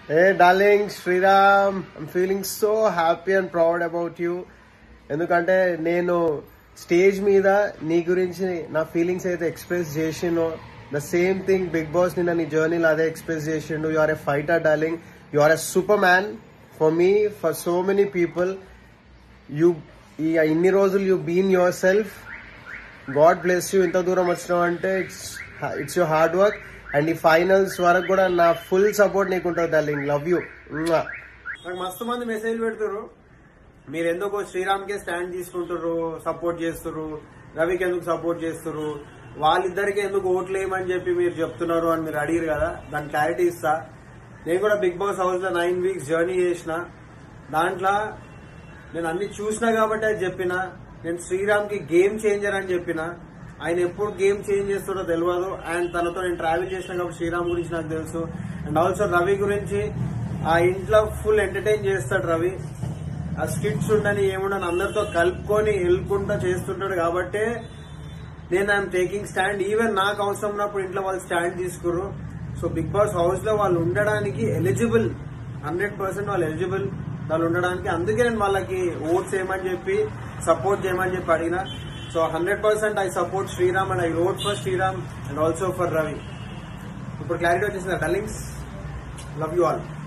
A darling Sriram I'm feeling so happy and proud about you ఎందుకంటే నేను stage మీద నీ గురించి నా ఫీలింగ్స్ అయితే ఎక్స్ప్రెస్ చేసినో the same thing Bigg Boss నిన్న నీ జర్నీలో అదే ఎక్స్ప్రెస్ చేసిండు you are a fighter darling you are a superman for me for so many people you ఈ ఇన్ని రోజులు you been yourself God bless you ఇంత దూరం వచ్చినావు అంటే it's it's your hard work and ఈ finals వరకు కూడా నా ఫుల్ సపోర్ట్ నీకు ఉంటుంది డార్లింగ్ లవ్ యూ నాకు మస్తు మంది మెసేజ్ పెడుతున్నారు మీరు ఎందుకు శ్రీరామ్కే స్టాండ్ తీసుకుంటారు సపోర్ట్ చేస్తున్నారు రవికి ఎందుకు సపోర్ట్ చేస్తున్నారు వాళ్ళిద్దరికి ఎందుకు ఓట్లు వేయమని చెప్పి మీరు చెప్తున్నారు అని మీరు అడిగారు కదా దాని క్లారిటీ ఇస్తా నేను కూడా బిగ్ బాస్ హౌస్ లో నైన్ వీక్స్ జర్నీ చేసిన దాంట్లో నేను అన్ని చూసినా కాబట్టి అది చెప్పిన నేను శ్రీరామ్ కి గేమ్ చేంజర్ అని చెప్పిన ఆయన ఎప్పుడు గేమ్ చేంజ్ చేస్తాడో తెలియదు అండ్ తనతో నేను ట్రావెల్ చేసిన కాబట్టి శ్రీరామ్ గురించి నాకు తెలుసు అండ్ ఆల్సో రవి గురించి ఆ ఇంట్లో ఫుల్ ఎంటర్టైన్ చేస్తాడు రవి ఆ స్కిట్స్ ఉండని ఏముండని అందరితో కలుపుకొని వెళ్ళుకుంటా చేస్తుంటాడు కాబట్టి నేను ఐఎమ్ టేకింగ్ స్టాండ్ ఈవెన్ నాకు అవసరం ఉన్నప్పుడు ఇంట్లో వాళ్ళు స్టాండ్ తీసుకుర్రు సో బిగ్ బాస్ హౌస్ లో వాళ్ళు ఉండడానికి ఎలిజిబుల్ హండ్రెడ్ పర్సెంట్ వాళ్ళు ఎలిజిబుల్ వాళ్ళు ఉండడానికి అందుకే నేను వాళ్ళకి ఓట్స్ చేయమని చెప్పి సపోర్ట్ చేయమని చెప్పి అడిగిన so hundred percent I support Sriram and I root for Sriram and also for Ravi ఇప్పుడు క్లారిటీ వచ్చేసింది డల్లింగ్స్ లవ్ యూ ఆల్